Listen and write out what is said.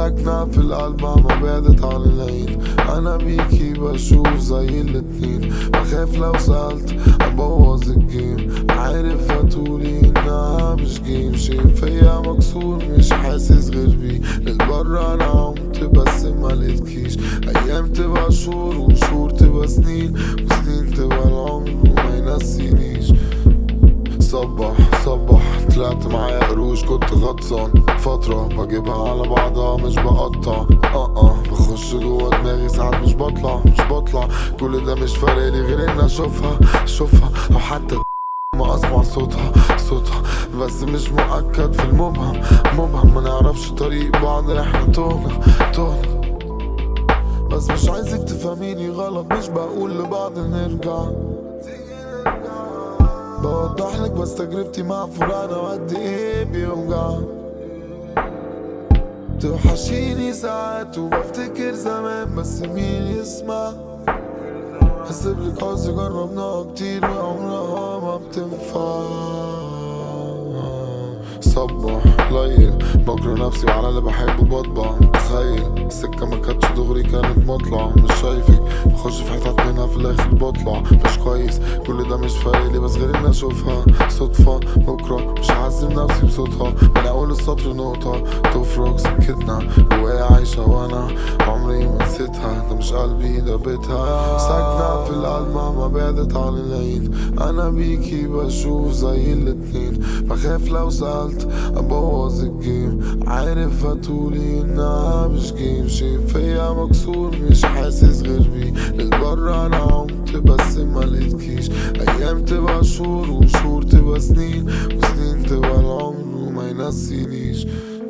ساكنة في القلب ما بعدت عن العين انا بيكي بشوف زي الاتنين بخاف لو سألت ابوظ الجيم عارف هتقولي انها مش جيم شي فيا مكسور مش حاسس غير بيه للبر انا عمت بس ما لقيتكيش ايام تبقى شهور وشهور تبقى سنين وسنين تبقى العمر وما ينسينيش صبح صبح طلعت معايا قروش كنت غطسان فترة بجيبها على بعضها مش بقطع اه اه بخش جوا دماغي ساعات مش بطلع مش بطلع كل ده مش فارقلي غير اني اشوفها اشوفها او حتى ما اسمع صوتها صوتها بس مش مؤكد في المبهم مبهم ما نعرفش طريق بعض احنا تهنا تهنا بس مش عايزك تفهميني غلط مش بقول لبعض نرجع بوضح لك بس تجربتي مع فرانا وقد ايه بيوجع توحشيني ساعات وبفتكر زمان بس مين يسمع حسب لك عاوز جربناها كتير وعمرها ما بتنفع صبح ليل بكره نفسي وعلى اللي بحبه بطبع تخيل السكة ما كانتش دغري كانت مطلع مش شايفك بخش في حتت منها في الاخر بطلع مش كويس كل ده مش فارقلي بس غير اني اشوفها صدفة بكرة مش هعذب نفسي بصوتها من اول السطر نقطة تفرق سكتنا جوايا عايشة وانا عمري ما نسيتها ده مش قلبي ده بيتها ساكنة في القلب ما بعدت عن العين انا بيكي بشوف زي الاتنين بخاف لو سألت ابوظ الجيم عارف هتقولي انها مش جيم شي فيا مكسور مش حاسس غير بيه للبر انا عمت بس ما لقيتكيش ايام تبقى شهور وشهور تبقى سنين وسنين تبقى العمر وما ينسينيش